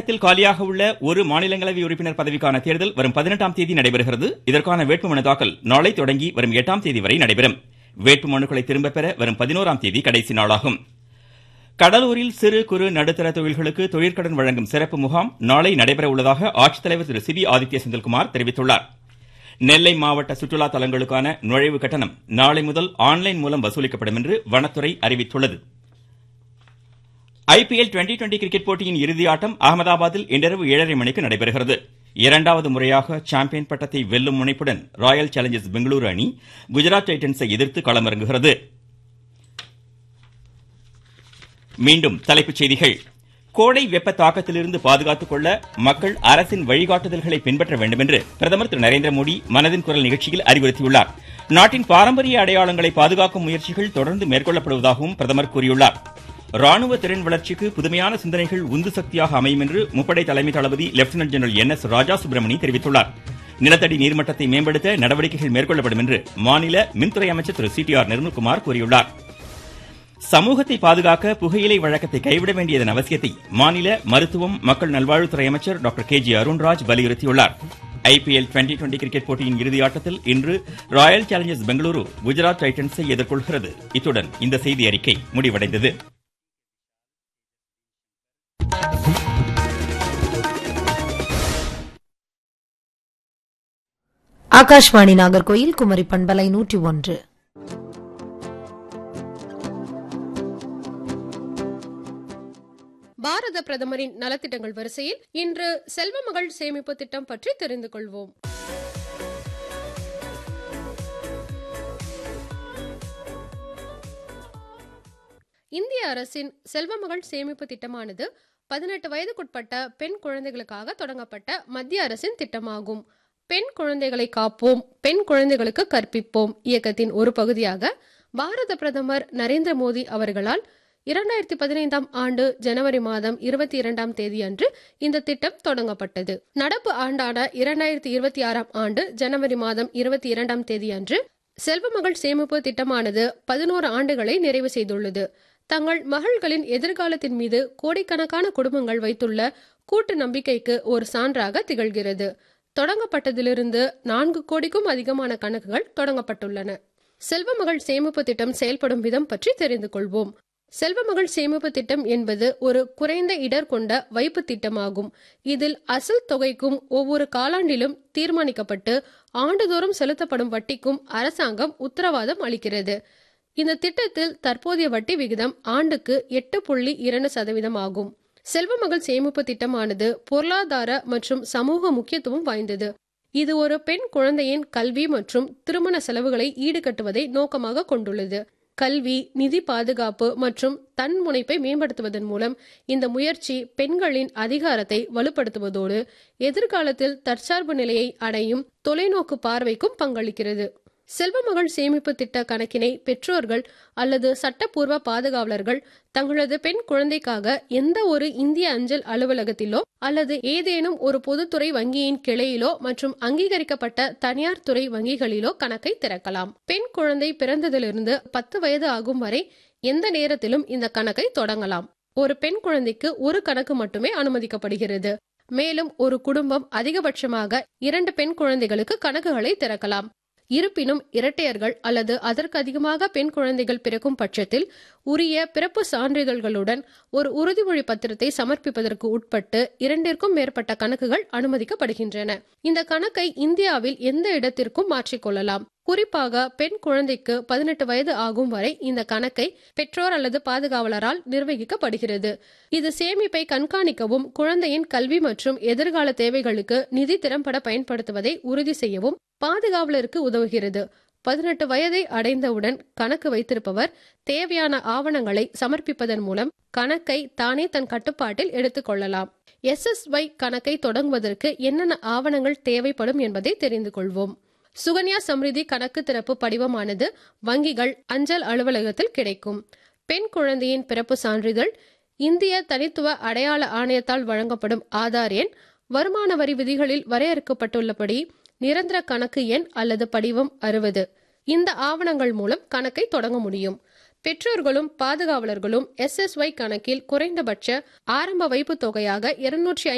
தமிழகத்தில் காலியாக உள்ள ஒரு மாநிலங்களவை உறுப்பினர் பதவிக்கான தேர்தல் வரும் பதினெட்டாம் தேதி நடைபெறுகிறது இதற்கான வேட்புமனு தாக்கல் நாளை தொடங்கி வரும் எட்டாம் தேதி வரை நடைபெறும் வேட்புமனுக்களை திரும்ப பெற வரும் பதினோராம் தேதி கடைசி நாளாகும் கடலூரில் சிறு குறு நடுத்தர தொழில்களுக்கு தொழிற்கடன் வழங்கும் சிறப்பு முகாம் நாளை நடைபெற உள்ளதாக ஆட்சித்தலைவர் திரு சிபி ஆதித்ய செந்தில்குமார் தெரிவித்துள்ளார் நெல்லை மாவட்ட சுற்றுலா தலங்களுக்கான நுழைவு கட்டணம் நாளை முதல் ஆன்லைன் மூலம் வசூலிக்கப்படும் என்று வனத்துறை அறிவித்துள்ளது ஐபிஎல் டுவெண்டி டுவெண்டி கிரிக்கெட் போட்டியின் இறுதி ஆட்டம் அகமதாபாத்தில் இன்றிரவு ஏழரை மணிக்கு நடைபெறுகிறது இரண்டாவது முறையாக சாம்பியன் பட்டத்தை வெல்லும் முனைப்புடன் ராயல் சேலஞ்சர்ஸ் பெங்களூரு அணி குஜராத் டைட்டன்ஸை எதிர்த்து களமிறங்குகிறது மீண்டும் தலைப்புச் செய்திகள் கோடை வெப்ப தாக்கத்திலிருந்து பாதுகாத்துக் கொள்ள மக்கள் அரசின் வழிகாட்டுதல்களை பின்பற்ற வேண்டும் என்று பிரதமர் திரு நரேந்திர மோடி மனதின் குரல் நிகழ்ச்சியில் அறிவுறுத்தியுள்ளார் நாட்டின் பாரம்பரிய அடையாளங்களை பாதுகாக்கும் முயற்சிகள் தொடர்ந்து மேற்கொள்ளப்படுவதாகவும் பிரதமர் கூறியுள்ளார் ராணுவ திறன் வளர்ச்சிக்கு புதுமையான சிந்தனைகள் உந்து சக்தியாக அமையும் என்று முப்படை தலைமை தளபதி lieutenant general N S Raja Subramani தெரிவித்துள்ளார் நிலத்தடி நீர்மட்டத்தை மேம்படுத்த நடவடிக்கைகள் மேற்கொள்ளப்படும் என்று மாநில மின்துறை அமைச்சர் Thiru C T R Nirmalkumar கூறியுள்ளார் சமூகத்தை பாதுகாக்க புகையிலை வழக்கத்தை கைவிட வேண்டியதன் அவசியத்தை மாநில மருத்துவம் மக்கள் நல்வாழ்வுத்துறை அமைச்சர் டாக்டர் கே ஜி அருண்ராஜ் வலியுறுத்தியுள்ளார் ஐபிஎல் டுவெண்டி டுவெண்டி கிரிக்கெட் போட்டியின் இறுதி ஆட்டத்தில் இன்று ராயல் சேலஞ்சர்ஸ் பெங்களூரு குஜராத் டைட்டன்ஸை எதிர்கொள்கிறது இத்துடன் இந்த செய்தி அறிக்கை முடிவடைந்தது ஆகாஷ்வாணி நாகர்கோயில் குமரி பண்பலை நூற்றி ஒன்று பாரத பிரதமரின் நலத்திட்டங்கள் வரிசையில் இன்று செல்வமகள் சேமிப்பு திட்டம் பற்றி தெரிந்து கொள்வோம் இந்திய அரசின் செல்வமகள் சேமிப்பு திட்டமானது பதினெட்டு வயதுக்குட்பட்ட பெண் குழந்தைகளுக்காக தொடங்கப்பட்ட மத்திய அரசின் திட்டமாகும் பெண் குழந்தைகளை காப்போம் பெண் குழந்தைகளுக்கு கற்பிப்போம் இயக்கத்தின் ஒரு பகுதியாக பாரத பிரதமர் நரேந்திர மோடி அவர்களால் இரண்டாயிரத்தி பதினைந்தாம் ஆண்டு ஜனவரி மாதம் இருபத்தி இரண்டாம் தேதி அன்று இந்த திட்டம் தொடங்கப்பட்டது நடப்பு ஆண்டான இரண்டாயிரத்தி இருபத்தி ஆறாம் ஆண்டு ஜனவரி மாதம் இருபத்தி இரண்டாம் தேதி அன்று செல்வமகள் சேமிப்பு திட்டமானது பதினோரு ஆண்டுகளை நிறைவு செய்துள்ளது தங்கள் மகள்களின் எதிர்காலத்தின் மீது கோடிக்கணக்கான குடும்பங்கள் வைத்துள்ள கூட்டு நம்பிக்கைக்கு ஒரு சான்றாக திகழ்கிறது தொடங்கப்பட்டதிலிருந்து நான்கு கோடிக்கும் அதிகமான கணக்குகள் தொடங்கப்பட்டுள்ளன செல்வமகள் சேமிப்பு திட்டம் செயல்படும் விதம் பற்றி தெரிந்து கொள்வோம் செல்வமகள் சேமிப்பு திட்டம் என்பது ஒரு குறைந்த இடர் கொண்ட வைப்பு திட்டமாகும் இதில் அசல் தொகைக்கும் ஒவ்வொரு காலாண்டிலும் தீர்மானிக்கப்பட்டு ஆண்டுதோறும் செலுத்தப்படும் வட்டிக்கும் அரசாங்கம் உத்தரவாதம் அளிக்கிறது இந்த திட்டத்தில் தற்போதைய வட்டி விகிதம் ஆண்டுக்கு எட்டு புள்ளி இரண்டு சதவீதம் ஆகும் செல்வமகள் சேமிப்பு திட்டமானது பொருளாதார மற்றும் சமூக முக்கியத்துவம் வாய்ந்தது இது ஒரு பெண் குழந்தையின் கல்வி மற்றும் திருமண செலவுகளை ஈடுகட்டுவதை நோக்கமாக கொண்டுள்ளது கல்வி நிதி பாதுகாப்பு மற்றும் தன்முனைப்பை மேம்படுத்துவதன் மூலம் இந்த முயற்சி பெண்களின் அதிகாரத்தை வலுப்படுத்துவதோடு எதிர்காலத்தில் தற்சார்பு நிலையை அடையும் தொலைநோக்கு பார்வைக்கும் பங்களிக்கிறது செல்வமகள் சேமிப்பு திட்ட கணக்கினை பெற்றோர்கள் அல்லது சட்டப்பூர்வ பாதுகாவலர்கள் தங்களது பெண் குழந்தைக்காக எந்த ஒரு இந்திய அஞ்சல் அலுவலகத்திலோ அல்லது ஏதேனும் ஒரு பொதுத்துறை வங்கியின் கிளையிலோ மற்றும் அங்கீகரிக்கப்பட்ட தனியார் துறை வங்கிகளிலோ கணக்கை திறக்கலாம் பெண் குழந்தை பிறந்ததிலிருந்து பத்து வயது ஆகும் வரை எந்த நேரத்திலும் இந்த கணக்கை தொடங்கலாம் ஒரு பெண் குழந்தைக்கு ஒரு கணக்கு மட்டுமே அனுமதிக்கப்படுகிறது மேலும் ஒரு குடும்பம் அதிகபட்சமாக இரண்டு பெண் குழந்தைகளுக்கு கணக்குகளை திறக்கலாம் இருப்பினும் இரட்டையர்கள் அல்லது அதற்கு அதிகமாக பெண் குழந்தைகள் பிறக்கும் பட்சத்தில் உரிய பிறப்பு சான்றிதழ்களுடன் ஒரு உறுதிமொழி பத்திரத்தை சமர்ப்பிப்பதற்கு உட்பட்டு இரண்டிற்கும் மேற்பட்ட கணக்குகள் அனுமதிக்கப்படுகின்றன இந்த கணக்கை இந்தியாவில் எந்த இடத்திற்கும் மாற்றிக்கொள்ளலாம் குறிப்பாக பெண் குழந்தைக்கு பதினெட்டு வயது ஆகும் வரை இந்த கணக்கை பெற்றோர் அல்லது பாதுகாவலரால் நிர்வகிக்கப்படுகிறது இது சேமிப்பை கண்காணிக்கவும் குழந்தையின் கல்வி மற்றும் எதிர்கால தேவைகளுக்கு நிதி திறம்பட பயன்படுத்துவதை உறுதி செய்யவும் பாதுகாவலருக்கு உதவுகிறது பதினெட்டு வயதை அடைந்தவுடன் கணக்கு வைத்திருப்பவர் தேவையான ஆவணங்களை சமர்ப்பிப்பதன் மூலம் கணக்கை தானே தன் கட்டுப்பாட்டில் எடுத்துக் கொள்ளலாம் எஸ்எஸ்ஒய் கணக்கை தொடங்குவதற்கு என்னென்ன ஆவணங்கள் தேவைப்படும் என்பதை தெரிந்து கொள்வோம் சுகன்யா சம்ரிதி கணக்கு திறப்பு படிவமானது வங்கிகள் அஞ்சல் அலுவலகத்தில் கிடைக்கும் பெண் குழந்தையின் பிறப்பு சான்றிதழ் இந்திய தனித்துவ அடையாள ஆணையத்தால் வழங்கப்படும் ஆதார் எண் வருமான வரி விதிகளில் வரையறுக்கப்பட்டுள்ளபடி நிரந்தர கணக்கு எண் அல்லது படிவம் அறுபது இந்த ஆவணங்கள் மூலம் கணக்கை தொடங்க முடியும் பெற்றோர்களும் பாதுகாவலர்களும் எஸ்எஸ்ஒய் கணக்கில் குறைந்தபட்ச ஆரம்ப வைப்பு தொகையாக இருநூற்றி